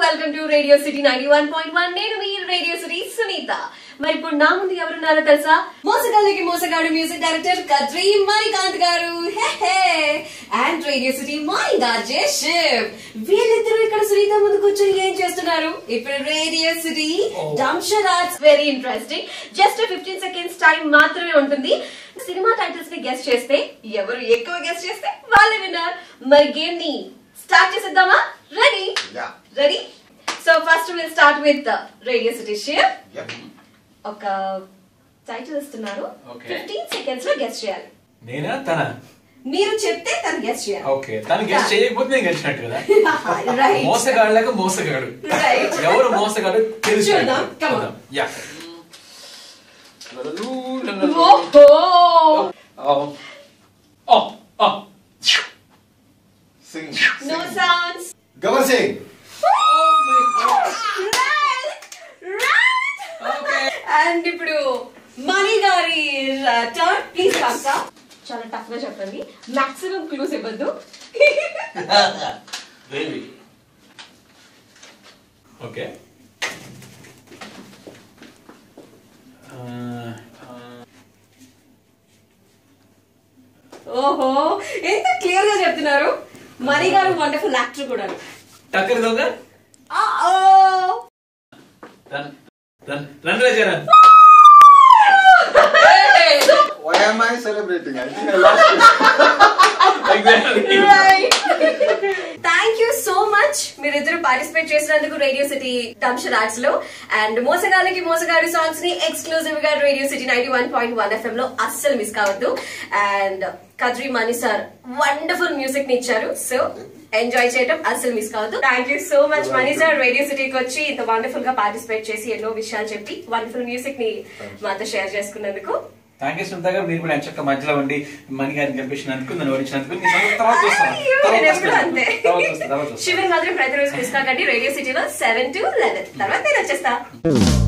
Welcome to radio city ninety one point one నేను మీ radio city Sunitha మరి ఇప్పుడు నా ముందు ఎవరున్నారో తెలుసా మోసగాళ్ళకి మోసగాడు మ్యూజిక్ డైరెక్టర్ కద్రి మణికాంత్ గారు and radio city morning RJ Shiv వీళ్ళిద్దరూ ఇక్కడ సునీత ముందు కూర్చొని ఏం చేస్తున్నారు ఇప్పుడు radio city dumb charades very interesting just fifteen seconds time మాత్రమే ఉంటుంది సినిమా టైటిల్స్ ని గెస్ట్ చేస్తే ఎవరు ఎక్కువ గెస్ట్ చేస్తే వాళ్ళే విన్నర్ మరి గేమ్ ని స్టార్ట్ చేసేద్దామా ready Yeah. Ready so first will start with radio city share Yep. ఒక టైటిల్ ఇస్తున్నారు Okay. ఫిఫ్టీన్ సెకండ్స్ లో గెస్ట్ చేయాలి నేనా తన మీరు చెప్తే తను గెస్ట్ చేయాలి ఓకే తను గెస్ట్ చేయకపోతే నేను గెలిచినట్టు కదా రైట్ మోసగాళ్ళకు మోసగాడు Right. ఎవరు మోసగాడు తెలుసు చూద్దాం. Come on. Yeah Sing. No Sing. Sounds Gabar Singh. And ఇప్పుడు మణి గారి టర్న్ ప్లీజ్ కాస్తా చాలా టఫ్ గా చెప్పండి మాక్సిమం క్లూస్ ఇవ్వద్దు ఓకే ఓహో ఎంత క్లియర్ గా చెప్తున్నారు మణి గారు వండర్ఫుల్ యాక్టర్ కూడా Takkar Donga Uh-oh. Run run run రాజారన్ Why am I celebrating? I think I lost it. Thank you so much మీరిద్దరు పార్టిసిపేట్ చేసినందుకు రేడియో సిటీ డంషరాట్స్ లో అండ్ మోసగాళ్ళకి మోసగాడి సాంగ్స్ ని ఎక్స్క్లూజివ్ గా radio city ninety one point one FM లో అస్సలు మిస్ కావద్దు and Kadri Mani sir wonderful music ని ఇచ్చారు సో ఎంజాయ్ చేయడం అస్సలు మిస్ కావద్దు thank you so much Mani sir radio సిటీకి వచ్చి ఇంత వండర్ఫుల్ గా పార్టిసిపేట్ చేసి ఎన్నో విషయాలు చెప్పి వండర్ఫుల్ మ్యూజిక్ ని మాతో షేర్ చేసుకున్నందుకు థ్యాంక్ యూ సునీత గారు మీరు కూడా ఎంచక్క మధ్యలో ఉండి మణి గారిని గెలిపించినందుకు నన్ను ఓడించినందుకు నీ సంగతి తర్వాత చూస్తాను అయ్యో, తర్వాత నేను ఎప్పుడూ చూస్తాను. అంతే తర్వాత చూస్తాను తర్వాత చూస్తాను శివన్ మాత్రం ప్రతిరోజు మిస్ కాకండి రేడియో సిటీలో సెవెన్ టు లెవెన్ తర్వాత నేను వచ్చేస్తా